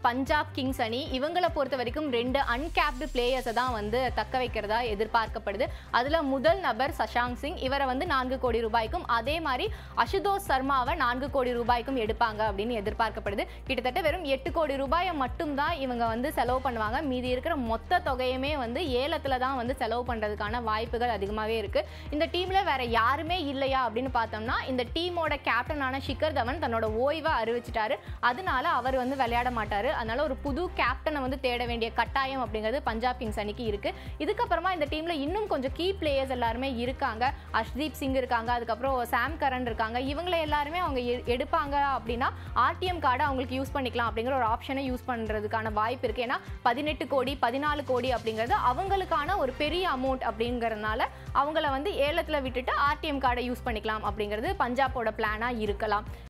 Punjab Kings அணி இவங்களை பொறுத்த வரைக்கும் ரெண்டு அன்கேப்டு பிளேயர்ஸை தான் வந்து தக்க வைக்கிறதா எதிர்பார்க்கப்படுது அதுல முதல் நபர் சஷாங்க் சிங் இவரை வந்து நான்கு கோடி ரூபாய்க்கும் அதே மாதிரி அசுதோஷ் சர்மாவை நான்கு கோடி ரூபாய்க்கும் எடுப்பாங்க அப்படின்னு எதிர்பார்க்கப்படுது கிட்டத்தட்ட வெறும் எட்டு கோடி ரூபாயை மட்டும்தான் இவங்க வந்து செலவு பண்ணுவாங்க மீதி இருக்கிற மொத்த தொகையுமே வந்து ஏலத்துல தான் வந்து செலவு பண்றதுக்கான வாய்ப்புகள் அதிகமாகவே இருக்கு இந்த டீம்ல வேற யாருமே இல்லையா அப்படின்னு பார்த்தோம்னா இந்த டீமோட கேப்டனான ஷிகர் தவன் தன்னோட ஓய்வை அறிவிச்சிட்டாரு அதனால அவர் வந்து விளையாட மாட்டாரு அதனால ஒரு புது கேப்டனை வந்து தேட வேண்டிய கட்டாயம் அப்படிங்கிறது பஞ்சாப் கிங்ஸ் அணிக்கு இருக்கு இதுக்கப்புறமா இந்த டீம்ல இன்னும் கொஞ்சம் கீ பிளேயர்ஸ் எல்லாருமே இருக்காங்க அஷ்தீப் சிங் இருக்காங்க அதுக்கப்புறம் சாம் கரன் இருக்காங்க இவங்களை எல்லாருமே அவங்க எ- எடுப்பாங்க அப்படின்னா ஆர்டிஎம் கார்டை அவங்களுக்கு யூஸ் பண்ணிக்கலாம் அப்படிங்கிற ஒரு ஆப்ஷனை யூஸ் பண்றதுக்கான வாய்ப்பு இருக்கு ஏன்னா பதினெட்டு கோடி பதினாலு கோடி அப்படிங்கிறது அவங்களுக்கான ஒரு பெரிய அமௌண்ட் அப்படிங்கறதுனால அவங்கள வந்து ஏலத்துல விட்டுட்டு ஆர்டிஎம் கார்டை யூஸ் பண்ணிக்கலாம் அப்படிங்கிறது பஞ்சாபோட பிளானா இருக்கலாம்